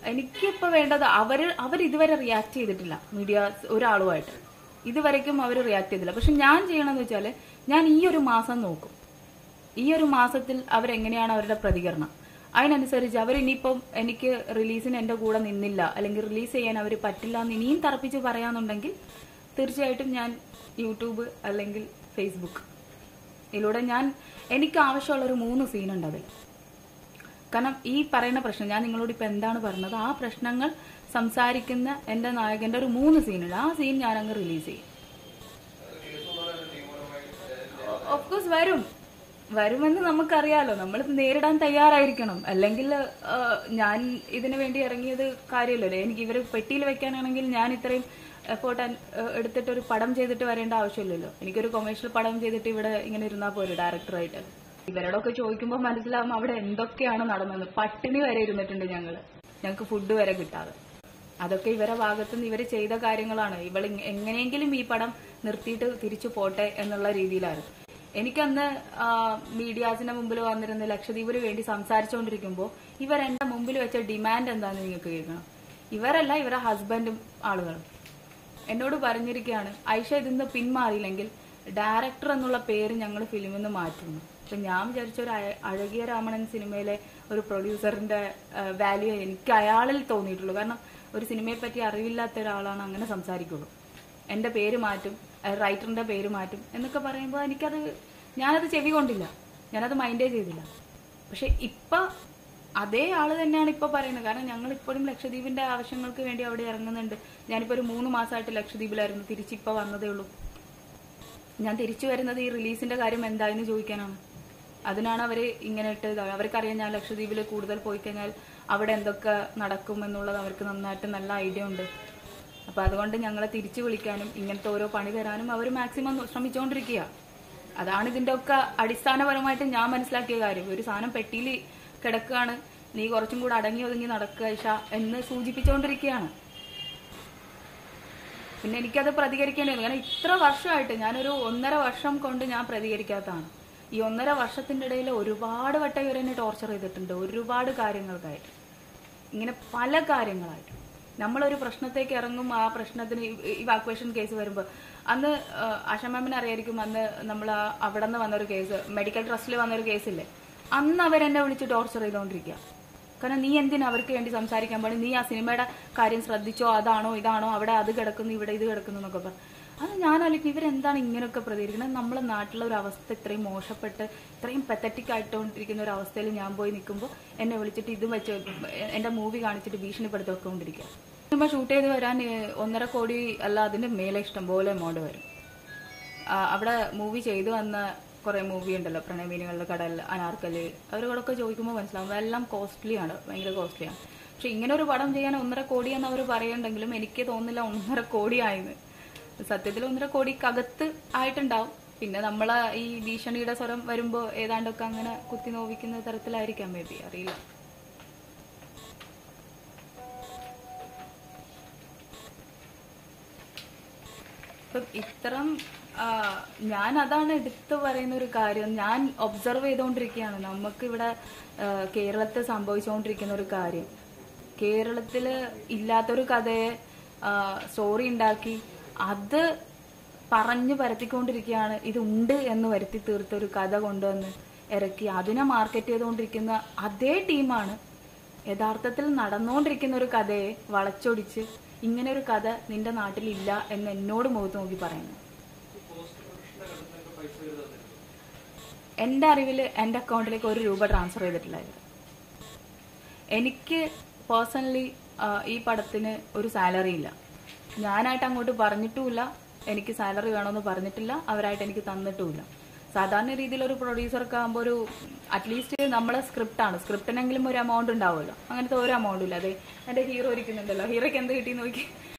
എനിക്കിപ്പോ വേണ്ടത് അവര് അവർ ഇതുവരെ റിയാക്ട് ചെയ്തിട്ടില്ല മീഡിയ ഒരാളുമായിട്ട് ഇതുവരെയ്ക്കും അവർ റിയാക്ട് ചെയ്തില്ല പക്ഷെ ഞാൻ ചെയ്യണമെന്ന് വെച്ചാല് ഞാൻ ഈ ഒരു മാസം നോക്കും ഈ ഒരു മാസത്തിൽ അവരെങ്ങനെയാണ് അവരുടെ പ്രതികരണം അതിനനുസരിച്ച് അവർ ഇനിയിപ്പം എനിക്ക് റിലീസിന് എന്റെ കൂടെ നിന്നില്ല അല്ലെങ്കിൽ റിലീസ് ചെയ്യാൻ അവർ പറ്റില്ല എന്ന് ഇനിയും തറപ്പിച്ച് പറയാന്നുണ്ടെങ്കിൽ തീർച്ചയായിട്ടും ഞാൻ യൂട്യൂബ് അല്ലെങ്കിൽ ഫേസ്ബുക്ക് ഇതിലൂടെ ഞാൻ എനിക്ക് ആവശ്യമുള്ള ഒരു മൂന്ന് സീനുണ്ട് അതിൽ കാരണം ഈ പറയുന്ന പ്രശ്നം ഞാൻ നിങ്ങളോട് ഇപ്പൊ എന്താണ് പറഞ്ഞത് ആ പ്രശ്നങ്ങൾ സംസാരിക്കുന്ന എന്റെ നായകന്റെ ഒരു മൂന്ന് സീനുണ്ട് ആ സീൻ ഞാൻ അങ്ങ് റിലീസ് ചെയ്യും ഓഫ് കോഴ്സ് വരും വരുമെന്ന് നമുക്കറിയാലോ നമ്മൾ നേരിടാൻ തയ്യാറായിരിക്കണം അല്ലെങ്കിൽ ആ, ഞാൻ ഇതിനു വേണ്ടി ഇറങ്ങിയത് കാര്യമില്ലല്ലോ എനിക്ക് ഇവര് പെട്ടിയിൽ വെക്കാനാണെങ്കിൽ ഞാൻ ഇത്രയും എഫേർട്ട് എടുത്തിട്ട് ഒരു പടം ചെയ്തിട്ട് വരേണ്ട ആവശ്യമില്ലല്ലോ എനിക്കൊരു കൊമേഴ്ഷ്യൽ പടം ചെയ്തിട്ട് ഇവിടെ ഇങ്ങനെ ഇരുന്നാൽ പോലും ഡയറക്ടറായിട്ട് ഇവരോടൊക്കെ ചോദിക്കുമ്പോൾ മനസ്സിലാവും അവിടെ എന്തൊക്കെയാണ് നടന്നത് പട്ടിണി വരെ ഇരുന്നിട്ടുണ്ട് ഞങ്ങള് ഞങ്ങൾക്ക് ഫുഡ് വരെ കിട്ടാതെ അതൊക്കെ ഇവരെ ഭാഗത്തു നിന്ന് ഇവർ ചെയ്ത കാര്യങ്ങളാണ് ഇവൾ ഇങ്ങ- എങ്ങനെയെങ്കിലും ഈ പടം നിർത്തിയിട്ട് തിരിച്ചു പോട്ടെ എന്നുള്ള രീതിയിലായിരുന്നു എനിക്കന്ന് ആ, മീഡിയാസിന്റെ മുമ്പിൽ വന്നിരുന്ന് ലക്ഷദ്വീപിന് വേണ്ടി സംസാരിച്ചുകൊണ്ടിരിക്കുമ്പോൾ ഇവർ എന്റെ മുമ്പിൽ വെച്ച ഡിമാൻഡ് എന്താണെന്ന് നിങ്ങൾക്ക് കേൾക്കണം ഇവരല്ല ഇവരെ ഹസ്ബൻഡും ആളുകളും എന്നോട് പറഞ്ഞിരിക്കുകയാണ് ഐഷ ഇതിന്ന് പിന്മാറിയില്ലെങ്കിൽ ഡയറക്ടർ എന്നുള്ള പേര് ഞങ്ങൾ ഫിലിമിൽ നിന്ന് മാറ്റുന്നു അപ്പൊ ഞാൻ വിചാരിച്ച ഒരു അയ- അഴകിയ രാമണൻ സിനിമയിലെ ഒരു പ്രൊഡ്യൂസറിന്റെ വാല്യൂ എനിക്ക് അയാളിൽ തോന്നിയിട്ടുള്ളൂ കാരണം ഒരു സിനിമയെ പറ്റി അറിവില്ലാത്ത ഒരാളാണ് അങ്ങനെ സംസാരിക്കുള്ളൂ എന്റെ പേര് മാറ്റും റൈറ്ററിന്റെ പേര് മാറ്റും എന്നൊക്കെ പറയുമ്പോൾ എനിക്കത് ഞാനത് ചെവി കൊണ്ടില്ല ഞാനത് മൈൻഡേ ചെയ്തില്ല പക്ഷെ ഇപ്പൊ അതേ ആള് തന്നെയാണ് ഇപ്പൊ പറയുന്നത് കാരണം ഞങ്ങൾ ഇപ്പോഴും ലക്ഷദ്വീപിന്റെ ആവശ്യങ്ങൾക്ക് വേണ്ടി അവിടെ ഇറങ്ങുന്നുണ്ട് ഞാനിപ്പോ ഒരു മൂന്ന് മാസമായിട്ട് ലക്ഷദ്വീപിലായിരുന്നു തിരിച്ചിപ്പോ വന്നതേ ഉള്ളൂ ഞാൻ തിരിച്ചു വരുന്നത് ഈ റിലീസിന്റെ കാര്യം എന്തായെന്ന് ചോദിക്കാനാണ് അതിനാണ് അവര് ഇങ്ങനെ ഇട്ടത് അവർക്കറിയാം ഞാൻ ലക്ഷദ്വീപിൽ കൂടുതൽ പോയി കഴിഞ്ഞാൽ അവിടെ എന്തൊക്കെ നടക്കും എന്നുള്ളത് അവർക്ക് നന്നായിട്ട് നല്ല ഐഡിയ ഉണ്ട് അപ്പൊ അതുകൊണ്ട് ഞങ്ങളെ തിരിച്ചു വിളിക്കാനും ഇങ്ങനത്തെ ഓരോ പണി തരാനും അവർ മാക്സിമം ശ്രമിച്ചുകൊണ്ടിരിക്കുക അതാണ് ഇതിന്റെ ഒക്കെ അടിസ്ഥാനപരമായിട്ട് ഞാൻ മനസ്സിലാക്കിയ കാര്യം ഒരു സാധനം പെട്ടിയിൽ കിടക്കുകയാണ് നീ കുറച്ചും കൂടെ അടങ്ങി ഒതുങ്ങി നടക്കുക ഇഷ എന്ന് സൂചിപ്പിച്ചുകൊണ്ടിരിക്കുകയാണ് പിന്നെ എനിക്കത് പ്രതികരിക്കേണ്ടി വന്നു കാരണം ഇത്ര വർഷമായിട്ട് ഞാനൊരു ഒന്നര വർഷം കൊണ്ട് ഞാൻ പ്രതികരിക്കാത്തതാണ് ഈ ഒന്നര വർഷത്തിന്റെ ഇടയിൽ ഒരുപാട് വട്ടം ഇവരെന്നെ ടോർച്ചർ ചെയ്തിട്ടുണ്ട് ഒരുപാട് കാര്യങ്ങൾക്കായിട്ട് ഇങ്ങനെ പല കാര്യങ്ങളായിട്ട് നമ്മളൊരു പ്രശ്നത്തേക്ക് ഇറങ്ങും ആ പ്രശ്നത്തിന് ഇവാക്വേഷൻ കേസ് വരുമ്പോൾ അന്ന് ആശാ മാമിനെ അറിയായിരിക്കും അന്ന് നമ്മൾ അവിടെ നിന്ന് വന്നൊരു കേസ് മെഡിക്കൽ ട്രസ്റ്റിൽ വന്നൊരു കേസില്ലേ അന്ന് അവരെന്നെ വിളിച്ച് ടോർച്ചർ ചെയ്തുകൊണ്ടിരിക്കുക കാരണം നീ എന്തിനാ അവർക്ക് വേണ്ടി സംസാരിക്കാൻ പാടില്ല നീ ആ സിനിമയുടെ കാര്യം ശ്രദ്ധിച്ചോ അതാണോ ഇതാണോ അവിടെ അത് കിടക്കുന്നു ഇവിടെ ഇത് കിടക്കുന്നു എന്നൊക്കെ പറഞ്ഞു അത് ഞാൻ ആലോചിക്കും ഇവരെന്താണ് ഇങ്ങനെയൊക്കെ പ്രതികരിക്കുന്നത് നമ്മളെ നാട്ടിലെ ഒരു അവസ്ഥ ഇത്രയും മോശപ്പെട്ട് ഇത്രയും പെത്തറ്റിക് ആയിട്ടോണ്ടിരിക്കുന്ന ഒരു അവസ്ഥയിൽ ഞാൻ പോയി നിൽക്കുമ്പോൾ എന്നെ വിളിച്ചിട്ട് ഇത് വെച്ച് എന്റെ മൂവി കാണിച്ചിട്ട് ഭീഷണിപ്പെടുത്തിക്കൊണ്ടിരിക്കുക സിനിമ ഷൂട്ട് ചെയ്ത് വരാൻ ഏഹ്, ഒന്നര കോടി അല്ല അതിന്റെ മേലെ ഇഷ്ടം പോലെ എമൗണ്ട് വരും ആ, അവിടെ മൂവി ചെയ്തു വന്ന കുറെ മൂവി ഉണ്ടല്ലോ പ്രണയമീനുകളുടെ കടൽ അനാർക്കല് അവരോടൊക്കെ ചോദിക്കുമ്പോൾ മനസ്സിലാവും എല്ലാം കോസ്റ്റ്ലി ആണ് ഭയങ്കര കോസ്റ്റ്ലി ആണ് പക്ഷെ ഇങ്ങനെ ഒരു പടം ചെയ്യാൻ ഒന്നര കോടി എന്ന് അവർ പറയുന്നുണ്ടെങ്കിലും എനിക്ക് തോന്നുന്നില്ല ഒന്നര കോടി ആയെന്ന് സത്യത്തിൽ ഒന്നര കോടിക്കകത്ത് ആയിട്ടുണ്ടാവും പിന്നെ നമ്മളെ ഈ ഭീഷണിയുടെ സ്വരം വരുമ്പോൾ ഏതാണ്ടൊക്കെ അങ്ങനെ കുത്തി നോവിക്കുന്ന തരത്തിലായിരിക്കാം മേ ബി അറിയില്ല ഇപ്പം ഇത്തരം ആ, ഞാൻ അതാണ് എടുത്തു പറയുന്ന ഒരു കാര്യം ഞാൻ ഒബ്സർവ് ചെയ്തുകൊണ്ടിരിക്കുകയാണ് നമുക്കിവിടെ ആ, കേരളത്തിൽ സംഭവിച്ചുകൊണ്ടിരിക്കുന്ന ഒരു കാര്യം കേരളത്തില് ഇല്ലാത്തൊരു കഥയെ സ്റ്റോറി ഉണ്ടാക്കി അത് പറഞ്ഞു പരത്തിക്കൊണ്ടിരിക്കുകയാണ് ഇത് ഉണ്ട് എന്ന് വരുത്തി തീർത്ത ഒരു കഥ കൊണ്ടുവന്ന് ഇറക്കി അതിനെ മാർക്കറ്റ് ചെയ്തുകൊണ്ടിരിക്കുന്ന അതേ ടീമാണ് യഥാർത്ഥത്തിൽ നടന്നുകൊണ്ടിരിക്കുന്ന ഒരു കഥയെ വളച്ചൊടിച്ച് ഇങ്ങനെ ഒരു കഥ നിന്റെ നാട്ടിലില്ല എന്ന് എന്നോട് മുഖത്ത് നോക്കി പറയുന്നു എന്റെ അറിവിൽ എന്റെ അക്കൗണ്ടിലേക്ക് ഒരു രൂപ ട്രാൻസ്ഫർ ചെയ്തിട്ടില്ലായിരുന്നു എനിക്ക് പേഴ്സണലി ഈ പടത്തിന് ഒരു സാലറി ഇല്ല ഞാനായിട്ട് അങ്ങോട്ട് പറഞ്ഞിട്ടുമില്ല എനിക്ക് സാലറി വേണമെന്ന് പറഞ്ഞിട്ടില്ല അവരായിട്ട് എനിക്ക് തന്നിട്ടുമില്ല സാധാരണ രീതിയിൽ ഒരു പ്രൊഡ്യൂസർക്ക് ആകുമ്പോൾ ഒരു അറ്റ്ലീസ്റ്റ് നമ്മളെ സ്ക്രിപ്റ്റ് ആണ് സ്ക്രിപ്റ്റിനെങ്കിലും ഒരു എമൗണ്ട് ഉണ്ടാവുമല്ലോ അങ്ങനത്തെ ഒരു എമൗണ്ടും ഇല്ല അതെ എന്റെ ഹീറോ ഇരിക്കുന്നുണ്ടല്ലോ ഹീറോയ്ക്ക് എന്ത് കിട്ടി നോക്കി